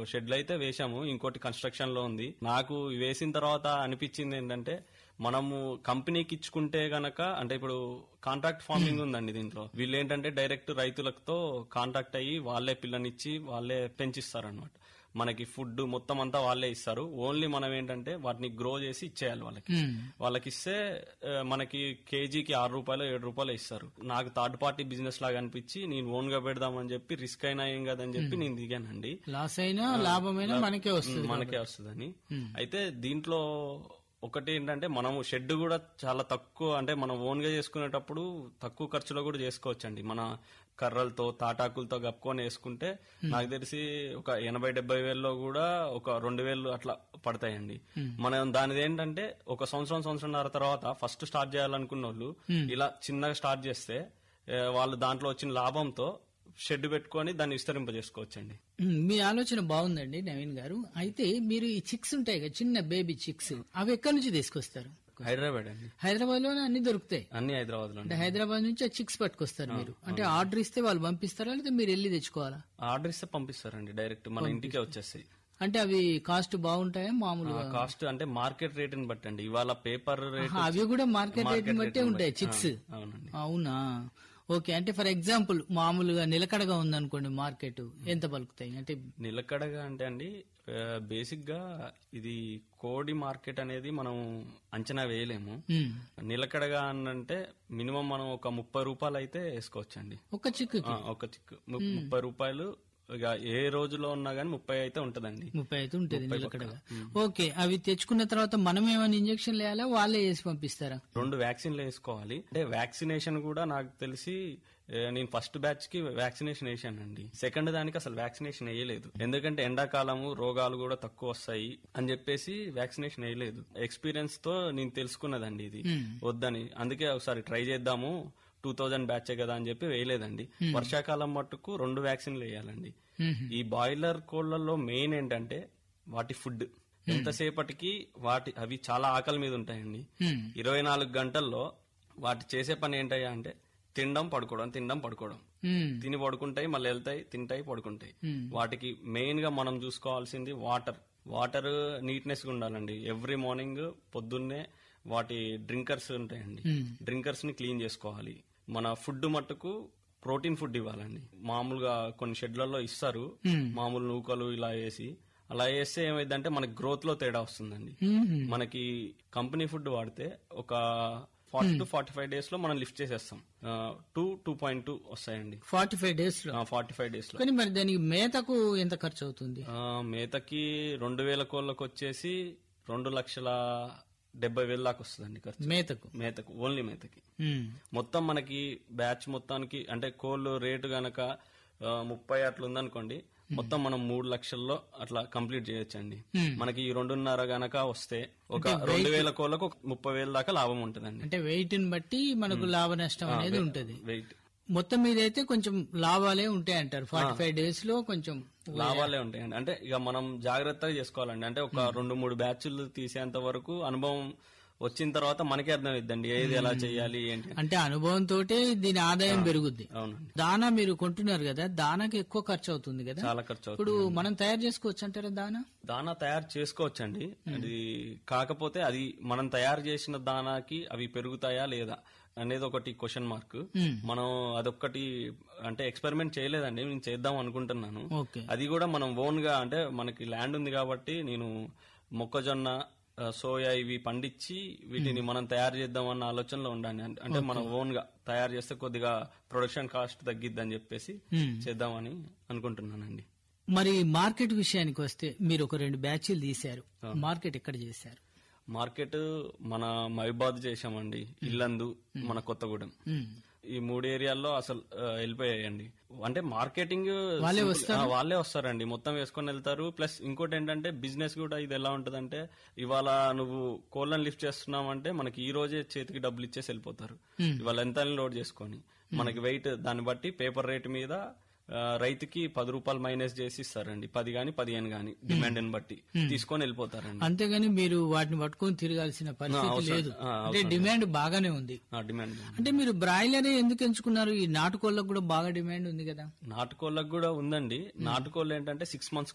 షెడ్లు అయితే వేశాము ఇంకోటి కన్స్ట్రక్షన్ లో ఉంది నాకు వేసిన తర్వాత అనిపించింది ఏంటంటే మనము కంపెనీకి ఇచ్చుకుంటే గనక అంటే ఇప్పుడు కాంట్రాక్ట్ ఫార్మింగ్ ఉందండి దీంట్లో వీళ్ళు ఏంటంటే డైరెక్ట్ రైతులతో కాంటాక్ట్ అయ్యి వాళ్ళే పిల్లనిచ్చి వాళ్ళే పెంచిస్తారు అనమాట మనకి ఫుడ్ మొత్తం అంతా వాళ్ళే ఇస్తారు ఓన్లీ మనం ఏంటంటే వాటిని గ్రో చేసి ఇచ్చేయాలి వాళ్ళకి వాళ్ళకి ఇస్తే ఆ, మనకి కేజీకి ఆరు రూపాయలు ఏడు రూపాయలు ఇస్తారు నాకు థర్డ్ పార్టీ బిజినెస్ లాగా అనిపించి నేను ఓన్ గా పెడదామని చెప్పి రిస్క్ అయినా ఏం కదని చెప్పి నేను దిగానండి లాస్ అయినా లాభమైనా మనకే వస్తుంది మనకే వస్తుందని అయితే దీంట్లో ఒకటి ఏంటంటే మనము షెడ్ కూడా చాలా తక్కువ అంటే మనం ఓన్ గా చేసుకునేటప్పుడు తక్కువ ఖర్చులో కూడా చేసుకోవచ్చండి మన కర్రలతో తాటాకులతో కప్పుకొని వేసుకుంటే నాకు తెలిసి ఒక ఎనభై డెబ్బై వేల్లో కూడా ఒక రెండు వేలు అట్లా పడతాయండి మనం దానిది ఏంటంటే ఒక సంవత్సరం సంవత్సరంన్నర తర్వాత ఫస్ట్ స్టార్ట్ చేయాలనుకున్న వాళ్ళు ఇలా చిన్నగా స్టార్ట్ చేస్తే ఏ, వాళ్ళు దాంట్లో వచ్చిన లాభంతో షెడ్ పెట్టుకొని దాన్ని విస్తరింపజేసుకోవచ్చండి ఉమ్, మీ ఆలోచన బాగుందండి నవీన్ గారు అయితే మీరు ఈ చిక్స్ ఉంటాయి కదా చిన్న బేబీ చిక్స్ అవి ఎక్కడి నుంచి తీసుకొస్తారు హైదరాబాద్ అండి హైదరాబాద్ లోనే అన్ని దొరుకుతాయి అన్ని హైదరాబాద్ లో అంటే హైదరాబాద్ నుంచి ఆ చిక్స్ పట్టుకొస్తారు మీరు అంటే ఆర్డర్ ఇస్తే వాళ్ళు పంపిస్తారా లేదా మీరు వెళ్ళి తెచ్చుకోవాలా ఆర్డర్ ఇస్తే పంపిస్తారండి డైరెక్ట్ మన ఇంటికే వచ్చేస్తాయి అంటే అవి కాస్ట్ బాగుంటాయా మామూలుగా కాస్ట్ అంటే మార్కెట్ రేట్ ని బట్టండి ఇవాళ పేపర్ రేట్ ఆహా, అవి కూడా మార్కెట్ రేట్ బట్టే ఉంటాయి చిక్స్ అవునండి అవునా ఓకే అంటే ఫర్ ఎగ్జాంపుల్ మామూలుగా నిలకడగా ఉందనుకోండి మార్కెట్ ఎంత పలుకుతాయి అంటే నిలకడగా అంటే అండి బేసిక్ గా ఇది కోడి మార్కెట్ అనేది మనం అంచనా వేయలేము ఉమ్, నిలకడగా అని అంటే మినిమం మనం ఒక ముప్పై రూపాయలు అయితే వేసుకోవచ్చండి ఒక చిక్కు ఆ, ఒక చిక్కు ము- ముప్పై రూపాయలు ఇక ఏ రోజులో ఉన్నా గానీ ముప్పై అయితే ఉంటదండి ముప్పై అయితే ఉంటుంది నిలకడగా ఓకే అవి తెచ్చుకున్న తర్వాత మనం ఏమైనా ఇంజక్షన్ వేయాలా వాళ్ళే వేసి పంపిస్తారా రెండు వ్యాక్సిన్లు వేసుకోవాలి అంటే వ్యాక్సినేషన్ కూడా నాకు తెలిసి ఏ, నేను ఫస్ట్ బ్యాచ్ కి వ్యాక్సినేషన్ వేసానండి సెకండ్ దానికి అసలు వ్యాక్సినేషన్ వేయలేదు ఎందుకంటే ఎండాకాలము రోగాలు కూడా తక్కువ వస్తాయి అని చెప్పేసి వ్యాక్సినేషన్ వేయలేదు ఎక్స్పీరియన్స్ తో నేను తెలుసుకున్నదండి ఇది వద్దని అందుకే ఒకసారి ట్రై చేద్దాము టూ థౌజండ్ బ్యాచ్ కదా అని చెప్పి వేయలేదండి వర్షాకాలం మట్టుకు రెండు వ్యాక్సిన్లు వేయాలండి మ్మ్. ఈ బాయిలర్ కోళ్లలో మెయిన్ ఏంటంటే వాటి ఫుడ్ ఎంతసేపటికి వాటి అవి చాలా ఆకలి మీద ఉంటాయండి మ్మ్. ఇరవై నాలుగు గంటల్లో వాటి చేసే పని ఏంటయ్యా అంటే తినడం పడుకోవడం తినడం పడుకోవడం మ్మ్. తిని పడుకుంటాయి మళ్ళీ వెళ్తాయి తింటాయి పడుకుంటాయి మ్మ్. వాటికి మెయిన్ గా మనం చూసుకోవాల్సింది వాటర్ వాటర్ నీట్నెస్ గా ఉండాలండి ఎవ్రీ మార్నింగ్ పొద్దున్నే వాటి డ్రింకర్స్ ఉంటాయండి మ్మ్. డ్రింకర్స్ ని క్లీన్ చేసుకోవాలి మన ఫుడ్ మట్టుకు ప్రోటీన్ ఫుడ్ ఇవ్వాలండి మామూలుగా కొన్ని షెడ్లలో ఇస్తారు మ్మ్. మామూలు నూకలు ఇలా వేసి అలా వేస్తే ఏమైందంటే మనకి గ్రోత్ లో తేడా వస్తుందండి మ్మ్. మనకి కంపెనీ ఫుడ్ వాడితే ఒక forty two forty five days లో మనం లిఫ్ట్ చేసేస్తాం టూ టూ పాయింట్ టూ వస్తాయండి ఫార్టీ ఫైవ్ డేస్ లో ఫార్టీ ఫైవ్ డేస్ లో కానీ మరి దానికి మేతకు ఎంత ఖర్చు అవుతుంది ఆ, మేతకి రెండు వేల కోళ్ళకు వచ్చేసి రెండు లక్షల డెబ్బై వేల దాకా వస్తుందండి ఖర్చు మేతకు మేతకు ఓన్లీ మేతకి మ్మ్. మొత్తం మనకి బ్యాచ్ మొత్తానికి అంటే కోళ్ళు రేటు గనక ఆ, ముప్పై అట్లా ఉందనుకోండి మొత్తం మనం మూడు లక్షల్లో అట్లా కంప్లీట్ చేయొచ్చండి Hmm. మనకి ఈ రెండున్నర గనక వస్తే ఒక రెండు వేల కోళ్ళకు ఒక ముప్పై వేల దాకా లాభం ఉంటదండి అంటే వెయిట్ ని బట్టి మనకు లాభ నష్టం అనేది ఉంటది వెయిట్ మొత్తం మీద అయితే కొంచెం లాభాలే ఉంటాయి అంటారు ఫార్టీ ఫైవ్ డేస్ లో కొంచెం లాభాలే ఉంటాయండి అంటే ఇక మనం జాగ్రత్తగా చేసుకోవాలండి అంటే ఒక రెండు మూడు బ్యాచ్లు తీసేంత వరకు అనుభవం వచ్చిన తర్వాత మనకే అర్థమైద్దండి ఏది ఎలా చేయాలి ఏంటి అని. అంటే అనుభవంతో దీని ఆదాయం పెరుగుద్ది అవునండి దానా మీరు కొంటున్నారు కదా దానాకి ఎక్కువ ఖర్చు అవుతుంది కదా చాలా ఖర్చు అవుతుంది ఇప్పుడు మనం తయారు చేసుకోవచ్చు అంటారా దానా దానా తయారు చేసుకోవచ్చండి అది కాకపోతే అది మనం తయారు చేసిన దానాకి అవి పెరుగుతాయా లేదా అనేది ఒకటి క్వశ్చన్ మార్క్ మ్మ్. మనం అదొక్కటి అంటే ఎక్స్పెరిమెంట్ చేయలేదండి నేను చేద్దాం అనుకుంటున్నాను ఓకే అది కూడా మనం ఓన్ గా అంటే మనకి ల్యాండ్ ఉంది కాబట్టి నేను మొక్కజొన్న ఆ, సోయా ఇవి పండించి వీటిని మనం తయారు చేద్దాం అన్న ఆలోచనలో ఉండాలి అంటే- అంటే మనం ఓన్ గా తయారు చేస్తే కొద్దిగా ప్రొడక్షన్ కాస్ట్ తగ్గిద్దని చెప్పేసి మ్మ్. చేద్దామని అనుకుంటున్నానండి మరి మార్కెట్ విషయానికి వస్తే మీరు ఒక రెండు బ్యాచ్లు తీశారు మార్కెట్ ఎక్కడ చేశారు మార్కెట్ మన మహిబాద్ చేశామండి ఇల్లందు మన కొత్తగూడెం మ్మ్. ఈ మూడు ఏరియాల్లో అసలు ఆ, వెళ్ళిపోయాయండి అంటే మార్కెటింగ్ వాళ్ళే సింపుల్- వస్తారా? ఆ, వాళ్ళే వస్తారండి మొత్తం వేసుకొని వెళ్తారు ప్లస్ ఇంకోటి ఏంటంటే బిజినెస్ కూడా ఇది ఎలా ఉంటదంటే ఇవాళ నువ్వు కోళ్ళని లిఫ్ట్ చేస్తున్నావంటే మనకి ఈ రోజే చేతికి డబ్బులు ఇచ్చేసి వెళ్ళిపోతారు Hmm. ఇవాళ ఎంత లోడ్ చేసుకొని మనకి వెయిట్ దాన్ని బట్టి పేపర్ రేట్ మీద ఆ, రైతుకి పది రూపాయలు మైనస్ చేసి ఇస్తారండి పది గాని పదిహేను గాని డిమాండ్ ని బట్టి తీసుకొని వెళ్ళిపోతారండి అంతేగాని మీరు వాటిని పట్టుకొని తిరగాల్సిన పరిస్థితి అవసరం- లేదు ఆ, అంటే డిమాండ్ బాగానే ఉంది ఆ, డిమాండ్ అంటే మీరు బ్రాయిలరే ఎందుకు ఎంచుకున్నారు ఈ నాటుకోళ్ళకు కూడా బాగా డిమాండ్ ఉంది కదా నాటుకోళ్ళకు కూడా ఉందండి నాటుకోళ్ళు ఏంటంటే సిక్స్ మంత్స్